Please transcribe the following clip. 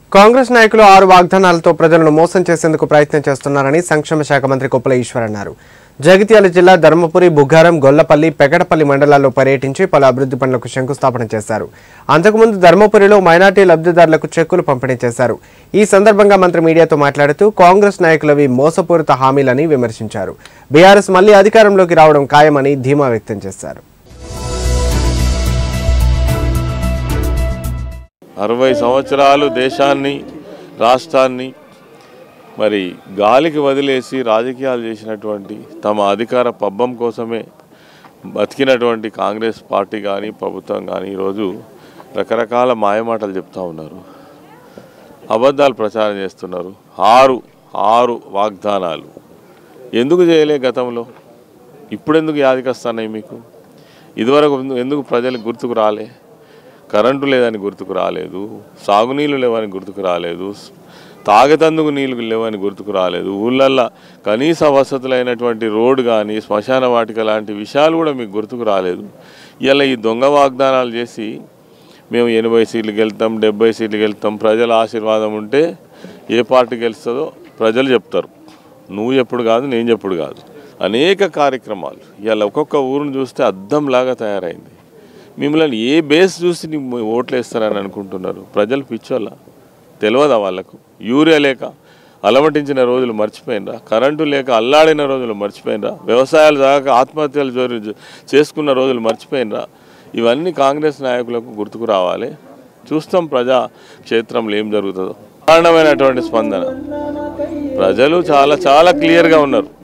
కాంగ్రెస్ నాయకులు ఆరు వాగ్దానాలతో ప్రజలను మోసం చేసేందుకు ప్రయత్నం చేస్తున్నారని సంక్షేమ శాఖ మంత్రి కొప్పుల ఈశ్వర్ అన్నారు జగిత్యాల జిల్లా ధర్మపురి బుగ్గారం గొల్లపల్లి పెగడపల్లి మండలాల్లో పర్యటించి పలు అభివృద్ధి పనులకు శంకుస్థాపన చేశారు అంతకుముందు ధర్మపురిలో మైనార్టీ లబ్ధిదారులకు చెక్కులు పంపిణీ చేశారు ఈ సందర్భంగా మంత్రి మీడియాతో మాట్లాడుతూ కాంగ్రెస్ నాయకులవి మోసపూరిత హామీలని విమర్శించారు బీఆర్ఎస్ మళ్లీ అధికారంలోకి రావడం ఖాయమని ధీమా వ్యక్తం చేశారు అరవై సంవత్సరాలు దేశాన్ని రాష్ట్రాన్ని మరి గాలికి వదిలేసి రాజకీయాలు చేసినటువంటి తమ అధికార పబ్బం కోసమే బతికినటువంటి కాంగ్రెస్ పార్టీ కానీ ప్రభుత్వం కానీ ఈరోజు రకరకాల మాయమాటలు చెప్తా ఉన్నారు అబద్ధాలు ప్రచారం చేస్తున్నారు ఆరు ఆరు వాగ్దానాలు ఎందుకు చేయలే గతంలో ఇప్పుడెందుకు యాదికి వస్తున్నాయి మీకు ఇదివరకు ఎందుకు ప్రజలకు గుర్తుకు రాలే కరెంటు లేదని గుర్తుకు రాలేదు సాగునీళ్ళు లేవని గుర్తుకు రాలేదు తాగేతందుకు నీళ్ళు లేవని గుర్తుకు రాలేదు ఊళ్ళల్లో కనీస వసతులైనటువంటి రోడ్డు కానీ శ్మశాన వాటిక లాంటి విషయాలు కూడా మీకు గుర్తుకు రాలేదు ఇలా ఈ దొంగ వాగ్దానాలు చేసి మేము ఎనభై సీట్లకు వెళ్తాం డెబ్బై సీట్లకు వెళ్తాం ప్రజల ఆశీర్వాదం ఉంటే ఏ పార్టీ గెలుస్తుందో ప్రజలు చెప్తారు నువ్వు ఎప్పుడు కాదు నేను చెప్పుడు కాదు అనేక కార్యక్రమాలు ఇవాళ ఒక్కొక్క ఊరుని చూస్తే అద్దంలాగా తయారైంది మిమ్మల్ని ఏ బేస్ చూసి నీ ఓట్లు వేస్తారని అనుకుంటున్నారు ప్రజలు పిచ్చోళ్ళ తెలియదా వాళ్ళకు యూరియా లేక అలమటించిన రోజులు మర్చిపోయినరా కరెంటు లేక అల్లాడిన రోజులు మర్చిపోయినరా వ్యవసాయాలు దాకా ఆత్మహత్యలు జోరి చేసుకున్న రోజులు మర్చిపోయినరా ఇవన్నీ కాంగ్రెస్ నాయకులకు గుర్తుకు రావాలి చూస్తాం ప్రజా క్షేత్రంలో ఏం జరుగుతుందో కారణమైనటువంటి స్పందన ప్రజలు చాలా చాలా క్లియర్గా ఉన్నారు